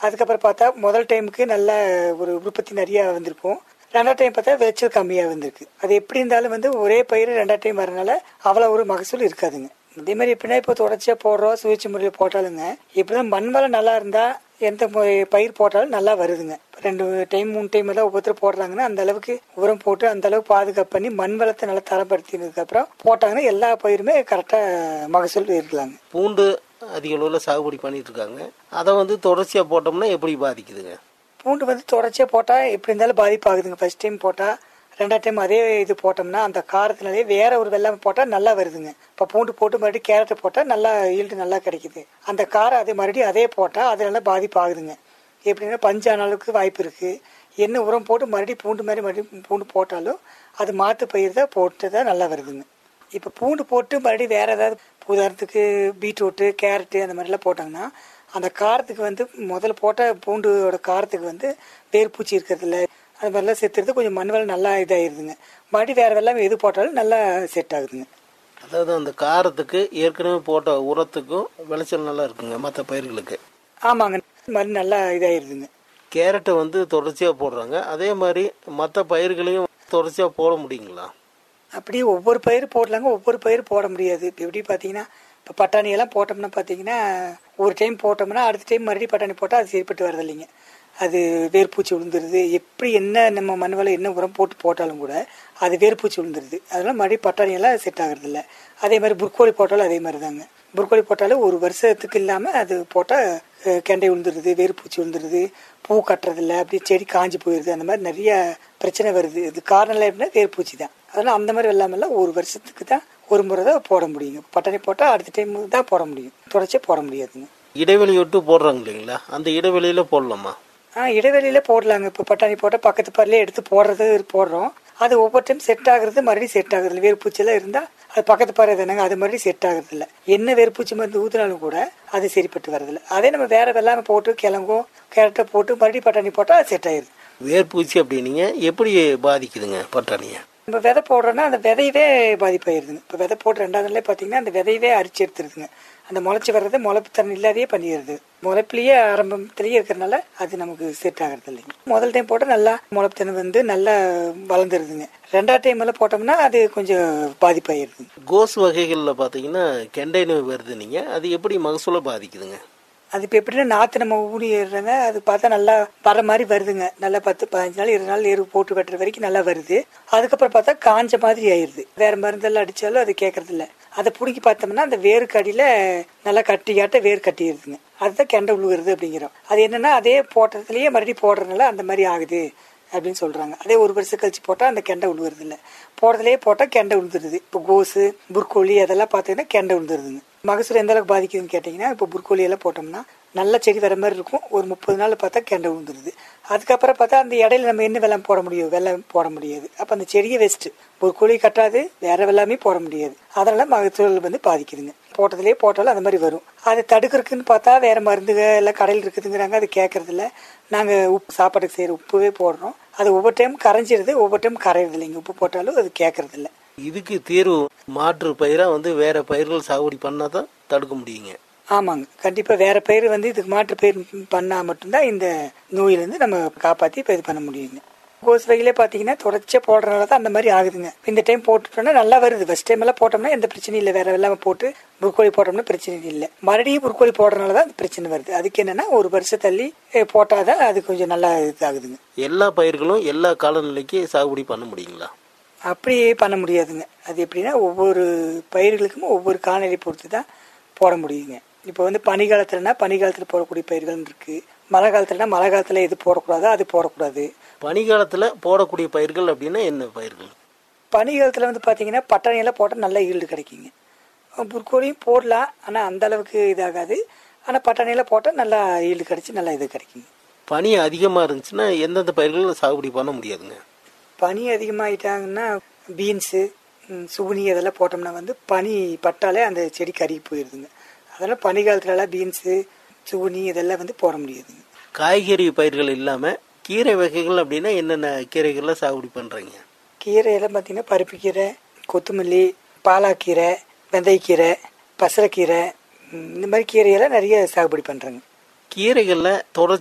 அதுக்கப்புறம் பார்த்தா முதல் டைமுக்கு நல்ல ஒரு உற்பத்தி நிறைய வந்திருக்கும் ரெண்டாவது டைம் பார்த்தா விளைச்சல் கம்மியாக வந்திருக்கு அது எப்படி இருந்தாலும் வந்து ஒரே பயிர் ரெண்டாவது டைம் வரனால அவ்வளோ ஒரு மகசூல் இருக்காதுங்க அதே மாதிரி எப்படின்னா இப்போ தொடர்ச்சியாக போடுறோம் சுழற்சி முறையில் போட்டாலுங்க இப்படிதான் மண் வளம் நல்லா இருந்தால் எந்த மு- பயிர் போட்டாலும் நல்லா வருதுங்க ரெண்டு டைம் மூணு டைம் எல்லாம் ஒவ்வொருத்தர் போடுறாங்கன்னா அந்த அளவுக்கு உரம் போட்டு அந்த அளவுக்கு பாதுகாப்பு பண்ணி மண் வளத்தை நல்லா தரப்படுத்தினதுக்கு அப்புறம் போட்டாங்கன்னா எல்லா பயிருமே கரெக்டாக மகசூல் இருக்கலாங்க பூண்டு அதிக அளவில் சாகுபடி பண்ணிட்டு இருக்காங்க அதை வந்து தொடர்ச்சியாக போட்டோம்னா எப்படி பாதிக்குதுங்க பூண்டு வந்து தொடர்ச்சியாக போட்டால் எப்படி இருந்தாலும் பாதிப்பாகுதுங்க ஃபர்ஸ்ட் டைம் போட்டால் ரெண்டாவது டைம் அதே இது போட்டோம்னா அந்த காரத்தினாலே வேற ஒரு வெள்ளாமை போட்டால் நல்லா வருதுங்க இப்போ பூண்டு போட்டு மறுபடியும் கேரட்டு போட்டால் நல்லா ஈல்டு நல்லா கிடைக்குது அந்த காரம் அதே மறுபடியும் அதே போட்டால் அது நல்லா பாதிப்பாகுதுங்க எப்படின்னா பஞ்சான அளவுக்கு வாய்ப்பு இருக்குது என்ன உரம் போட்டு மறுபடியும் பூண்டு மாதிரி மறுபடியும் பூண்டு போட்டாலும் அது மாற்று பயிர் தான் போட்டு தான் நல்லா வருதுங்க இப்போ பூண்டு போட்டு மறுபடியும் வேற ஏதாவது உதாரணத்துக்கு பீட்ரூட்டு கேரட்டு அந்த மாதிரிலாம் போட்டாங்கன்னா அந்த காரத்துக்கு வந்து முதல்ல போட்ட பூண்டோட காரத்துக்கு வந்து வேர்பூச்சி இருக்கிறதுல அது மாதிரிலாம் செத்துறது கொஞ்சம் மண் வளம் நல்லா இதாகிருதுங்க மறுபடியும் வேற வெள்ளாமை எது போட்டாலும் நல்லா செட் ஆகுதுங்க அதாவது அந்த காரத்துக்கு ஏற்கனவே போட்ட உரத்துக்கும் விளைச்சல் நல்லா இருக்குங்க மற்ற பயிர்களுக்கு ஆமாங்க மண் நல்லா இதாகிருதுங்க கேரட்டை வந்து தொடர்ச்சியாக போடுறாங்க அதே மாதிரி மற்ற பயிர்களையும் தொடர்ச்சியாக போட முடியுங்களா அப்படியே ஒவ்வொரு பயிர் போடலாங்க ஒவ்வொரு பயிர் போட முடியாது இப்போ எப்படி பார்த்தீங்கன்னா இப்போ பட்டாணி எல்லாம் போட்டோம்னா பார்த்தீங்கன்னா ஒரு டைம் போட்டோம்னா அடுத்த டைம் மறுபடியும் பட்டாணி போட்டால் அது சரிப்பட்டு வரது இல்லைங்க அது வேர்பூச்சி விழுந்துருது எப்படி என்ன நம்ம மண் வளம் என்ன உரம் போட்டு போட்டாலும் கூட அது வேர்பூச்சி விழுந்துருது அதெல்லாம் மறுபடியும் பட்டாணி எல்லாம் செட் ஆகுறது இல்ல அதே மாதிரி புர்கோலி போட்டாலும் அதே மாதிரி தாங்க புர்கோலி போட்டாலும் ஒரு வருஷத்துக்கு இல்லாமல் அது போட்டால் கெண்டை விழுந்துருது வேர்பூச்சி விழுந்துருது பூ கட்டுறதில்ல அப்படியே செடி காஞ்சி போயிடுது அந்த மாதிரி நிறைய பிரச்சனை வருது இது காரணம் இல்லை எப்படின்னா வேர்பூச்சி தான் அதனால் அந்த மாதிரி வெள்ளாமெல்லாம் ஒரு வருஷத்துக்கு தான் ஒரு முறை தான் போட முடியுங்க பட்டாணி போட்டால் அடுத்த டைம் தான் போட முடியும் தொடர்ச்சியாக போட முடியாதுங்க இடைவெளி விட்டு போடுறாங்க இல்லைங்களா அந்த இடைவெளியில் போடலாமா ஆ இடைவெளியில போடலாங்க இப்போ பட்டாணி போட்டால் பக்கத்து பாரிலே எடுத்து போடுறது போடுறோம் அது ஒவ்வொரு டைம் செட் ஆகுறது மறுபடியும் செட் ஆகுறது இல்லை வேர்பூச்சியெல்லாம் இருந்தால் அது பக்கத்து பாறை தானேங்க அது மறுபடியும் செட் ஆகுறது இல்லை என்ன வேர்பூச்சி மருந்து ஊற்றினாலும் கூட அது சரிப்பட்டு வரதில்லை அதே நம்ம வேற வெள்ளாமை போட்டு கிழங்கோ கேரட்டை போட்டு மறுபடியும் பட்டாணி போட்டால் அது செட் ஆயிடுது வேர்பூச்சி அப்படின்னீங்க எப்படி பாதிக்குதுங்க பட்டாணியை நம்ம விதை போடுறோன்னா அந்த விதையவே பாதிப்பாயிருதுங்க இப்போ விதை போட்டு ரெண்டாவது நாளே பார்த்தீங்கன்னா அந்த விதையவே அரிச்சு எடுத்துருதுங்க அந்த முளைச்சி வர்றது முளைப்பு தண்ணி இல்லாதையே பண்ணிடுது முளைப்புலயே ஆரம்பத்திலேயே இருக்கிறனால அது நமக்கு செட் ஆகிறது இல்லைங்க முதல் டைம் போட்டால் நல்லா முளைப்பு தண்ணி வந்து நல்லா வளர்ந்துருதுங்க ரெண்டாவது டைம் எல்லாம் போட்டோம்னா அது கொஞ்சம் பாதிப்பாயிருதுங்க கோஸ் வகைகளில் பார்த்தீங்கன்னா கெண்டை நோய் வருது நீங்கள் அது எப்படி மகசூலை பாதிக்குதுங்க அது இப்போ எப்படின்னா நாற்று நம்ம ஊடிடுறங்க அது பார்த்தா நல்லா வர மாதிரி வருதுங்க நல்லா பத்து பதினஞ்சு நாள் இருபது நாள் எரு போட்டு வெட்டுற வரைக்கும் நல்லா வருது அதுக்கப்புறம் பார்த்தா காஞ்ச மாதிரி ஆயிடுது வேற மருந்தெல்லாம் அடிச்சாலும் அது கேட்கறது இல்ல அதை பிடிக்கி பார்த்தோம்னா அந்த வேருக்கு அடியில நல்லா கட்டியாட்ட வேர் கட்டிடுதுங்க அதுதான் கெண்டை உழுகுறது அப்படிங்கிறோம் அது என்னன்னா அதே போட்டதுலயே மறுபடியும் போடுறதுனால அந்த மாதிரி ஆகுது அப்படின்னு சொல்றாங்க அதே ஒரு வருஷம் கழிச்சு போட்டா அந்த கெண்டை உழுவுறது இல்ல போடுறதுலயே போட்டா கெண்டை உழுந்துருது இப்போ கோசு புர்கோலி அதெல்லாம் பார்த்தீங்கன்னா கெண்டை உழுந்துருதுங்க மகசூல் எந்த அளவுக்கு பாதிக்குதுன்னு கேட்டிங்கன்னா இப்போ புர்கோலி எல்லாம் போட்டோம்னா நல்ல செடி வர மாதிரி இருக்கும் ஒரு முப்பது நாள் பார்த்தா கெண்டை விழுந்துருது அதுக்கப்புறம் பார்த்தா அந்த இடையில நம்ம என்ன வெள்ளம் போட முடியும் வெள்ளம் போட முடியாது அப்போ அந்த செடியே வேஸ்ட்டு புர்கோலி கட்டாது வேற வெள்ளாமே போட முடியாது அதனால மகசூல் வந்து பாதிக்குதுங்க போட்டதுலேயே போட்டாலும் அந்த மாதிரி வரும் அதை தடுக்கிறதுக்குன்னு பார்த்தா வேற மருந்துக எல்லாம் கடையில் இருக்குதுங்கிறாங்க அது கேட்கறதில்ல நாங்கள் உப்பு சாப்பாட்டுக்கு செய்கிற உப்புவே போடுறோம் அது ஒவ்வொரு டைம் கரைஞ்சிருது ஒவ்வொரு டைம் கரையிறது இல்லைங்க உப்பு போட்டாலும் அது கேட்கறதில்ல இதுக்கு தீர்வு மாற்று பயிராக வந்து வேற பயிர்கள் சாகுபடி பண்ணால் தான் தடுக்க முடியுங்க ஆமாங்க கண்டிப்பா வேற பயிர் வந்து இதுக்கு மாற்று பயிர் பண்ணா மட்டும்தான் இந்த நோயிலிருந்து நம்ம காப்பாத்தி இப்ப இது பண்ண முடியுங்க கோஸ் வகையிலே பாத்தீங்கன்னா தொடர்ச்சியா போடுறதுனால தான் அந்த மாதிரி ஆகுதுங்க இந்த டைம் போட்டுட்டோம்னா நல்லா வருது ஃபர்ஸ்ட் டைம் எல்லாம் போட்டோம்னா எந்த பிரச்சனையும் இல்லை வேற வெள்ளாம போட்டு புர்கோலி போட்டோம்னா பிரச்சனை இல்லை மறுபடியும் புர்கோலி போடுறதுனால தான் அந்த பிரச்சனை வருது அதுக்கு என்னன்னா ஒரு வருஷம் தள்ளி eh, போட்டாதான் அது கொஞ்சம் நல்லா இதாகுதுங்க எல்லா பயிர்களும் எல்லா காலநிலைக்கு சாகுபடி பண்ண முடியுங்களா அப்படியே பண்ண முடியாதுங்க அது எப்படின்னா ஒவ்வொரு பயிர்களுக்கும் ஒவ்வொரு காலநிலை பொறுத்து தான் போட முடியுங்க இப்போ வந்து பனிகாலத்துலனா பனிகாலத்தில் போடக்கூடிய பயிர்கள் இருக்கு மழை காலத்துலனா மழை காலத்தில் எது போடக்கூடாதோ அது போடக்கூடாது பனிக்காலத்தில் போடக்கூடிய பயிர்கள் அப்படின்னா என்ன பயிர்கள் பனிகாலத்தில் வந்து பார்த்தீங்கன்னா பட்டாணி எல்லாம் போட்டால் நல்ல ஈல்டு கிடைக்குங்க புற்கோலியும் போடலாம் ஆனால் அந்த அளவுக்கு இதாகாது ஆனால் பட்டாணியெல்லாம் போட்டால் நல்லா ஈல்டு கிடைச்சி நல்லா இது கிடைக்குங்க பனி அதிகமாக இருந்துச்சுன்னா எந்தெந்த பயிர்கள் சாகுபடி பண்ண முடியாதுங்க பனி அதிகமாகிட்டாங்கன்னா பீன்ஸு சுகுனி அதெல்லாம் போட்டோம்னா வந்து பனி பட்டாலே அந்த செடி கருகி போயிடுதுங்க அதெல்லாம் பனி காலத்துலலாம் பீன்ஸு சுகுனி இதெல்லாம் வந்து போட முடியாதுங்க காய்கறி பயிர்கள் இல்லாமல் கீரை வகைகள் அப்படின்னா என்னென்ன கீரைகள்லாம் சாகுபடி பண்ணுறீங்க கீரையெல்லாம் பார்த்தீங்கன்னா பருப்புக்கீரை கொத்தமல்லி பாலாக்கீரை வெந்தயக்கீரை பசலைக்கீரை ம், இந்த மாதிரி கீரையெல்லாம் நிறைய சாகுபடி பண்ணுறேங்க கீரைகளில் தொடர்ச்சி